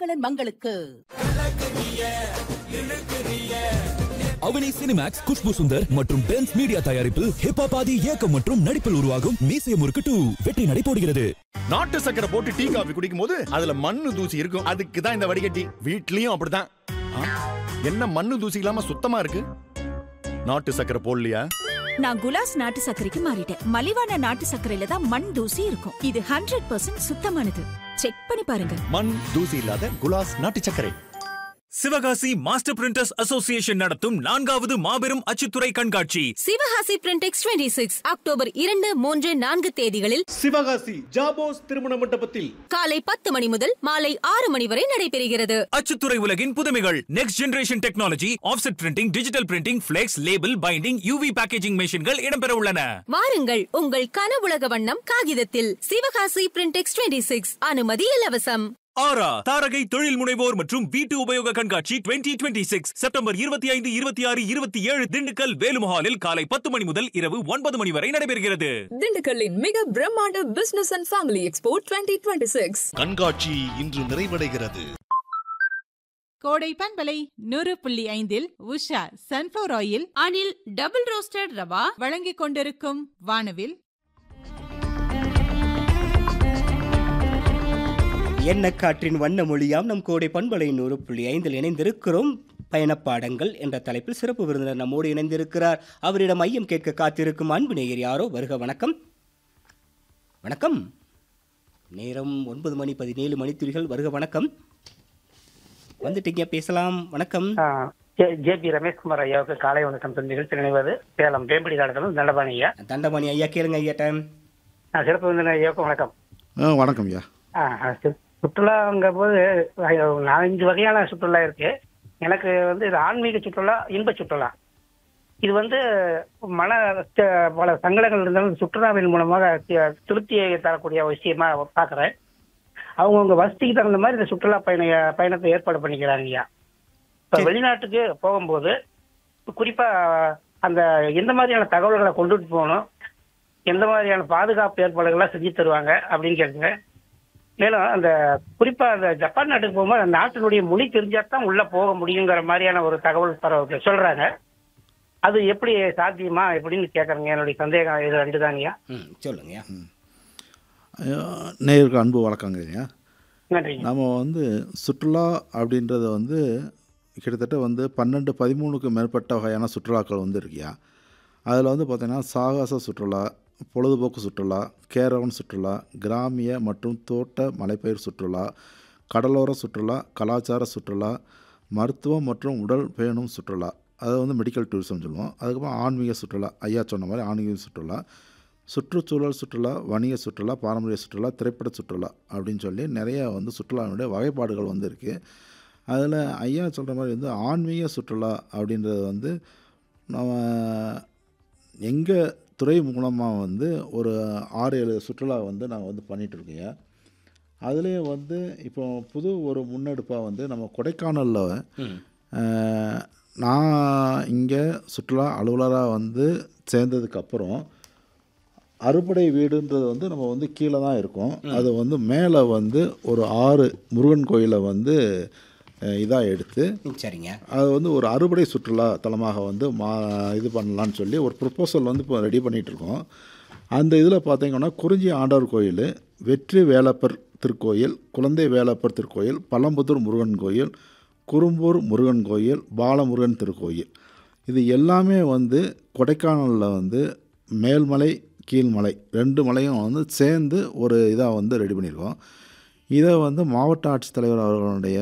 மங்களன் மங்களுக்கு அவனி சினிமேக்ஸ் குஷ்பு சுந்தர் மற்றும் பென்ஸ் மீடியா தயாரிப்பில் ஹிப்ஹாப் ஆதி இயக்கம் மற்றும் நடிப்பில் உருவாகும் மீசைய முறுக்கு டூ வெற்றி நடைபோடுகிறது நாட்டு சக்கரை போட்டு டீ காபி குடிக்கும் போது அதுல மண்ணு தூசி இருக்கும் அதுக்கு தான் இந்த வடிகட்டி வீட்லயும் அப்படிதான் ஆ, என்ன மண்ணு தூசி இல்லாம சுத்தமா இருக்கு நாட்டு சக்கரை போடலையா நான் குலாஸ் நாட்டு சர்க்கரைக்கு மாறிட்டேன் மலிவான நாட்டு சர்க்கரையில தான் மண் தூசி இருக்கும் இது ஹண்ட்ரட் பர்சன்ட் சுத்தமானது செக் பண்ணி பாருங்க மண் தூசி இல்லாத குலாஸ் நாட்டு சர்க்கரை சிவகாசி மாஸ்டர் பிரிண்டர்ஸ் அசோசியேஷன் நடத்தும் நான்காவது மாபெரும் அச்சுத்துறை கண்காட்சி Sivakasi Printex twenty six October இரண்டு மூன்று நான்கு தேதிகளில் சிவகாசி ஜாபோஸ் திருமண மண்டபத்தில் காலை பத்து மணி முதல் மாலை ஆறு மணி வரை நடைபெறுகிறது அச்சுத்துறை உலகின் புதுமைகள் next generation technology offset printing digital printing flex label binding UV packaging மெஷின்கள் இடம்பெற உள்ளன வாருங்கள் உங்கள் கனவுலக வண்ணம் காகிதத்தில் சிவகாசி பிரிண்டெக்ஸ் டுவெண்ட்டி சிக்ஸ் அனுமதி இலவசம் ஆரா தாரகை தொழில் முனைவோர் மற்றும் வீட்டு உபயோக கண்காட்சி 2026 சிக்ஸ் செப்டம்பர் இருபத்தி ஐந்து இருபத்தி ஆறு இருபத்தி ஏழு திண்டுக்கல் வேலுமஹாலில் காலை பத்து மணி முதல் இரவு ஒன்பது மணி வரை நடைபெறுகிறது திண்டுக்கல்லின் மிக பிரம்மாண்ட business and family expo twenty twenty six கண்காட்சி இன்று நிறைவடைகிறது கோடை பண்பலை நூறு புள்ளி ஐந்தில் Usha sunflower oil Anil double roasted rava வழங்கிக் கொண்டிருக்கும் வானவில் எண்ணக்காற்றின் வண்ண மொழியாம் நம் கோடை பண்பலை நூறு புள்ளி ஐந்தில் இணைந்திருக்கிறோம் பயணப்பாடங்கள் என்ற தலைப்பில் சிறப்பு விருந்தினர் நம்மோடு இணைந்திருக்கிறார் அவரிடம் ஐயம் கேட்க காத்திருக்கும் அன்பு நேயர் யாரோ வருக வணக்கம் வணக்கம் நேரம் ஒன்பது மணி பதினேழு மணித்துளிகள் வருக வணக்கம் வந்துட்டீங்க பேசலாம் வணக்கம் ஜே பி ரமேஷ்குமார் ஐயாவுக்கு காலை வணக்கம் சொல்லி நிகழ்ச்சி நினைவது சேலம் வேம்படி காலத்திலும் தண்டபாணி ஐயா தண்டபாணி ஐயா கேளுங்க ஐயா டைம் ஆ, சிறப்பு விருந்தினர் ஐயாவுக்கு வணக்கம் வணக்கம் ஐயா ஆ, ஆ, சு- சுற்றுலாங்க போது ஐயா, நாலஞ்சு வகையான சுற்றுலா இருக்கு எனக்கு வந்து இது ஆன்மீக சுற்றுலா இன்ப சுற்றுலா இது வந்து மன ச- பல சங்கடங்கள் இருந்தாலும் சுற்றுலாவின் மூலமாக தி- திருப்தியை தரக்கூடிய விஷயமா பார்க்குறேன் அவங்கவுங்க வசதிக்கு தகுந்த மாதிரி இந்த சுற்றுலா பயண பயணத்தை ஏற்பாடு பண்ணிக்கிறாங்க ஐயா இப்போ வெளிநாட்டுக்கு போகும்போது குறிப்பா அந்த எந்த மாதிரியான தகவல்களை கொண்டுட்டு போகணும் எந்த மாதிரியான பாதுகாப்பு ஏற்பாடுகள்லாம் செஞ்சு தருவாங்க அப்படின்னு கேட்குங்க மேலும் அந்த குறிப்பா அந்த ஜப்பான் நாட்டுக்கு போகும்போது அந்த நாட்டினுடைய மொழி தெரிஞ்சா தான் உள்ள போக முடியுங்கிற மாதிரியான ஒரு தகவல் பரவ சொல்றாங்க அது எப்படி சாத்தியமா எப்படின்னு கேட்கறேங்க என்னுடைய சந்தேகம் இது ரெண்டு தாங்கய்யா ம் சொல்லுங்க நேருக்கு அன்பு வணக்கங்க ஐயா நன்றிங்க நம்ம வந்து சுற்றுலா அப்படின்றத வந்து கிட்டத்தட்ட வந்து பன்னெண்டு பதிமூணுக்கு மேற்பட்ட வகையான சுற்றுலாக்கள் வந்து இருக்கியா அதில் வந்து பார்த்திங்கன்னா சாகச சுற்றுலா பொழுதுபோக்கு சுற்றுலா கேரவன் சுற்றுலா கிராமிய மற்றும் தோட்ட மலைப்பயிர் சுற்றுலா கடலோர சுற்றுலா கலாச்சார சுற்றுலா மருத்துவம் மற்றும் உடல் பேணும் சுற்றுலா அதை வந்து மெடிக்கல் டூரிசம் சொல்லுவோம் அதுக்கப்புறம் ஆன்மீக சுற்றுலா ஐயா சொன்ன மாதிரி ஆன்மீக சுற்றுலா சுற்றுச்சூழல் சுற்றுலா வணிக சுற்றுலா பாரம்பரிய சுற்றுலா திரைப்பட சுற்றுலா அப்படின்னு சொல்லி நிறைய வந்து சுற்றுலாவினுடைய வகைப்பாடுகள் வந்து இருக்குது அதில் ஐயா சொல்கிற மாதிரி வந்து ஆன்மீக சுற்றுலா அப்படின்றது வந்து நம்ம எங்கள் துறை மூலமாக வந்து ஒரு ஆறு ஏழு சுற்றுலா வந்து நாங்கள் வந்து பண்ணிகிட்ருக்கோங்க அதுலேயே வந்து இப்போ புது ஒரு முன்னெடுப்பாக வந்து நம்ம கொடைக்கானலில் அஹ், நான் இங்கே சுற்றுலா அலுவலராக வந்து சேர்ந்ததுக்கப்புறம் அறுபடை வீடுன்றது வந்து நம்ம வந்து கீழே தான் இருக்கும் அது வந்து மேலே வந்து ஒரு ஆறு முருகன் கோயிலை வந்து இதாக எடுத்து சரிங்க அது வந்து ஒரு அறுபடை சுற்றுலா தலமாக வந்து மா இது பண்ணலான்னு சொல்லி ஒரு ப்ரொப்போசல் வந்து இப்போ ரெடி பண்ணிகிட்ருக்கோம் அந்த இதில் பார்த்தீங்கன்னா குறிஞ்சி ஆண்டவர் கோயில் வெற்றி வேலப்பர் திருக்கோயில் குழந்தை வேலப்பர் திருக்கோயில் பழம்புதூர் முருகன் கோயில் குறும்பூர் முருகன் கோயில் பாலமுருகன் திருக்கோயில் இது எல்லாமே வந்து கொடைக்கானலில் வந்து மேல்மலை கீழ்மலை ரெண்டு மலையும் வந்து சேர்ந்து ஒரு இதாக வந்து ரெடி பண்ணியிருக்கோம் இதை வந்து மாவட்ட ஆட்சித்தலைவர் அவர்களுடைய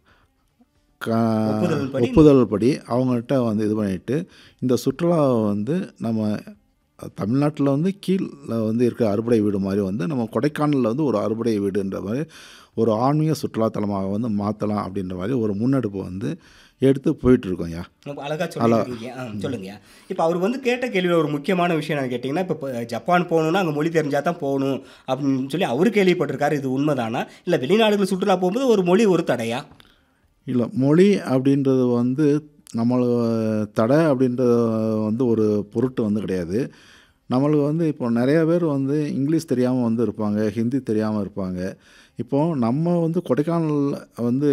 க ஒப்புதல் படி- ஒப்புதல் படி அவங்கள்ட்ட வந்து இது பண்ணிட்டு இந்த சுற்றுலாவை வந்து நம்ம தமிழ்நாட்டில் வந்து கீழே வந்து இருக்க அறுபடை வீடு மாதிரி வந்து நம்ம கொடைக்கானலில் வந்து ஒரு அறுபடை வீடுன்ற மாதிரி ஒரு ஆன்மீக சுற்றுலாத்தலமாக வந்து மாற்றலாம் அப்படின்ற மாதிரி ஒரு முன்னெடுப்பு வந்து எடுத்து போயிட்டுருக்கோம் ஐயா ரொம்ப அழகா அழகா. சொல்லிருக்கீங்க ஆ சொல்லுங்க இப்போ அவர் வந்து கேட்ட கேள்வியில் ஒரு முக்கியமான விஷயம் என்ன கேட்டிங்கன்னா இப்போ இப்போ ஜப்பான் போகணுன்னா அங்கே மொழி தெரிஞ்சால் தான் போகணும் அப்படின்னு சொல்லி அவர் கேள்விப்பட்டிருக்காரு இது உண்மைதானா இல்லை வெளிநாடுகள் சுற்றுலா போகும்போது ஒரு மொழி ஒரு தடையா இல்லை மொழி அப்படின்றது வந்து நம்மள தடை அப்படின்றது வந்து ஒரு பொருட்டு வந்து கிடையாது நம்மளுக்கு வந்து இப்போ நிறைய பேர் வந்து இங்கிலீஷ் தெரியாமல் வந்து இருப்பாங்க ஹிந்தி தெரியாமல் இருப்பாங்க இப்போது நம்ம வந்து கொடைக்கானல் வந்து